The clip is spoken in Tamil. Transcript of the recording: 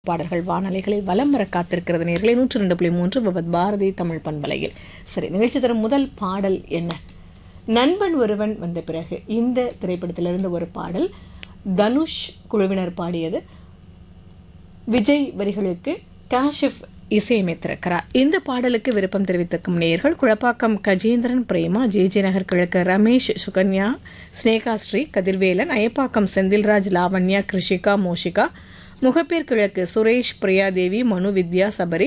பாடல்கள் வானலைகளில் வலம் வர காத்திருக்கிறது நேர்களை நூற்றி ரெண்டு புள்ளி மூன்று விபத் பாரதி தமிழ் பண்பலையில் சரி நிகழ்ச்சி தரும் முதல் பாடல் என்ன நண்பன் ஒருவன் வந்த பிறகு இந்த திரைப்படத்திலிருந்து ஒரு பாடல் தனுஷ் குழுவினர் பாடியது விஜய் வரிகளுக்கு காஷிப் இசையமைத்திருக்கிறார் இந்த பாடலுக்கு விருப்பம் தெரிவித்திருக்கும் நேயர்கள் குழப்பாக்கம் கஜேந்திரன் பிரேமா ஜே ஜே நகர் கிழக்கு ரமேஷ் சுகன்யா ஸ்னேகா ஸ்ரீ கதிர்வேலன் அயப்பாக்கம் செந்தில்ராஜ் லாவண்யா கிருஷிகா மோஷிகா முகப்பேர் கிழக்கு சுரேஷ் பிரியாதேவி மனு வித்யா சபரி